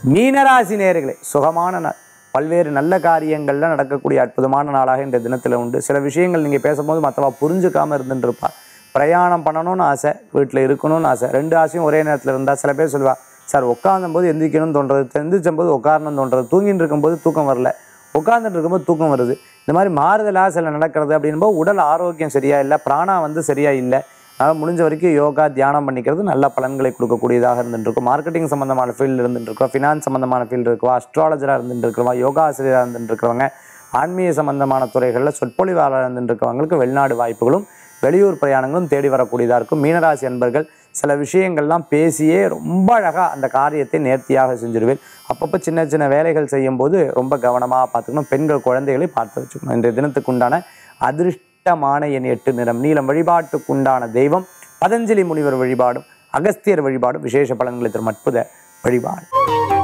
மீனராசி நேயர்களே சுகமான நாள் பல்வேறு நல்ல காரியங்கள்ல நடக்கக்கூடிய அற்புதமான நாளாக இந்த தினத்தில் உண்டு சில விஷயங்கள் நீங்கள் பேசும்போது மற்றவா புரிஞ்சுக்காம இருந்துட்டு இருப்பா பிரயாணம் பண்ணணும்னு ஆசை வீட்டில் இருக்கணும்னு ஆசை ரெண்டு ஆசையும் ஒரே நேரத்தில் இருந்தால் சில பேர் சொல்லுவா சார் உட்காந்தும்போது எந்திரிக்கணும்னு தோன்றது எந்திரிச்சும் போது உட்காரணும்னு தோன்றது தூங்கிட்டு இருக்கும்போது தூக்கம் வரல உட்காந்துட்டு இருக்கும்போது தூக்கம் வருது இந்த மாதிரி மாறுதலாக சில நடக்கிறது அப்படின்போது உடல் ஆரோக்கியம் சரியா இல்லை பிராணா வந்து சரியா இல்லை அதனால் முடிஞ்ச வரைக்கும் யோகா தியானம் பண்ணிக்கிறது நல்ல பலன்களை கொடுக்கக்கூடியதாக இருந்துட்டு இருக்கும் மார்க்கெட்டிங் சம்மந்தமான ஃபீல்டு இருந்துட்டு இருக்கோம் ஃபினான்ஸ் சம்மந்தமான ஃபீல்டு இருக்குவா அஸ்ட்ராலஜராக இருந்துட்டு இருக்கிறவா யோகா ஆசிரியராக இருந்துட்டு இருக்கிறவங்க ஆன்மீக சம்பந்தமான துறைகளில் சொற்பொழிவாளர் இருந்துட்டு இருக்கிறவங்களுக்கு வெளிநாடு வாய்ப்புகளும் வெளியூர் பிரயாணங்களும் தேடி வரக்கூடியதாக இருக்கும் மீனராசி அன்பர்கள் சில விஷயங்கள்லாம் பேசியே ரொம்ப அழகாக அந்த காரியத்தை நேர்த்தியாக செஞ்சிருவேன் அப்பப்போ சின்ன சின்ன வேலைகள் செய்யும்போது ரொம்ப கவனமாக பார்த்துக்கணும் பெண்கள் குழந்தைகளை பார்த்து வச்சுக்கணும் இன்றைய தினத்துக்குண்டான அதிர்ஷ்டமான என் எட்டு நிறம் நீளம் வழிபாட்டுக்குண்டான தெய்வம் பதஞ்சலி முனிவர் வழிபாடும் அகஸ்தியர் வழிபாடும் விசேஷ பலன்களை தரும் அற்புத வழிபாடு